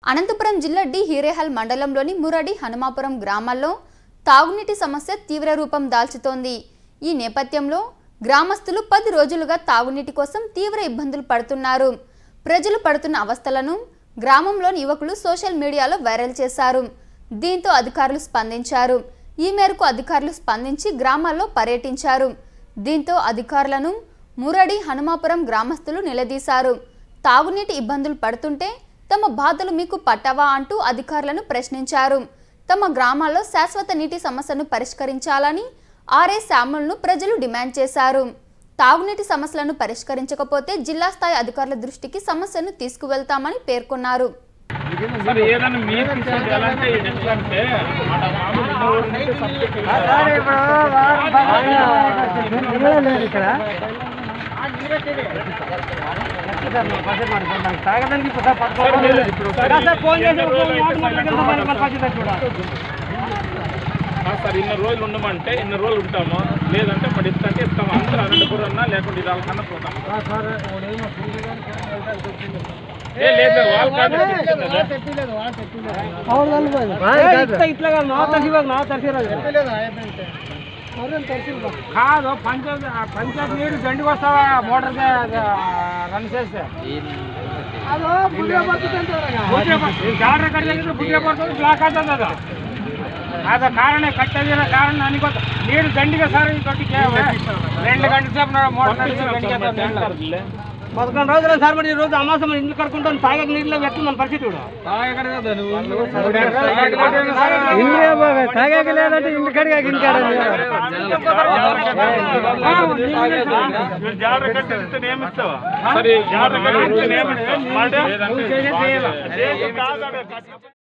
అనంతపురం జిల్లా డి హీరేహల్ మండలంలోని మురడి హనుమాపురం గ్రామాల్లో తాగునీటి సమస్య తీవ్ర రూపం దాల్చుతోంది ఈ నేపథ్యంలో గ్రామస్తులు పది రోజులుగా తాగునీటి కోసం తీవ్ర ఇబ్బందులు పడుతున్నారు ప్రజలు పడుతున్న అవస్థలను గ్రామంలోని యువకులు సోషల్ మీడియాలో వైరల్ చేశారు దీంతో అధికారులు స్పందించారు ఈ మేరకు అధికారులు స్పందించి గ్రామాల్లో పర్యటించారు దీంతో అధికారులను మురడి హనుమాపురం గ్రామస్తులు నిలదీశారు తాగునీటి ఇబ్బందులు పడుతుంటే తమ బాధలు మీకు పట్టవా అంటూ అధికారులను ప్రశ్నించారు తమ గ్రామాల్లో శాశ్వత నీటి సమస్యను పరిష్కరించాలని ఆర్ఏ శామ్యుల్ను ప్రజలు డిమాండ్ చేశారు తాగునీటి సమస్యలను పరిష్కరించకపోతే జిల్లా స్థాయి అధికారుల దృష్టికి సమస్యను తీసుకువెళ్తామని పేర్కొన్నారు మరి ఏదైనా మీరు తీసుకుంటే ఎలా అంటే ఇది ఎట్లా అంటే మన మామూలు ఉన్న ఊరు నుంచి సబ్జెక్ట్ సార్ ఇన్ని రోజులు ఉండమంటే ఇన్ని రోజులు ఉంటాము లేదంటే మరి ఇస్తంటే ఇస్తాము అందరూ అనంతపురం అన్నా లేకుంటే ఇది వాళ్ళకన్నా పోతాం ఏ లేదు లేదు, వాళ్ళ కాదు తెప్పించింది కాదు పంచాయతీ పంచాయతీ నీరు దండికి వస్తావా మోటార్ రన్ చేస్తే ಜಾಡ್ರೆ ಕಟ್ಟಿದ್ರೆ ಬುಗ್ಗೆ ಬರ್ತದೆ ಬ್ಲಾಕ್ ಆಗ್ತದೆ ಅದು ಅದ ಕಾರಣ ಕಟ್ಟದಿರೋ ಕಾರಣ ನನಗೆ ಗೊತ್ತು ನೀರು ದಂಡಿಗೆ ಸರ್ ಈ ದೊಡ್ಡಕ್ಕೆ రెండు గంటల సేపు నా మోటార్ నడిచి దండిಗೆ ఎత్తాను నీళ్ళు. పదకొండు రోజులు సార్ మరి ఈ రోజు అమాసం ఇల్లు కడుకుంటాను తాగక నీళ్ళు వ్యక్తి మన పరిస్థితి కూడా తాగక లేదంటే ఇల్లు కడిగాక జాగ్రత్త కట్టిస్తే నియమిస్తావా సరే జాగ్రత్త కట్టిస్తే నియమిస్తావా లేదంటే కాదు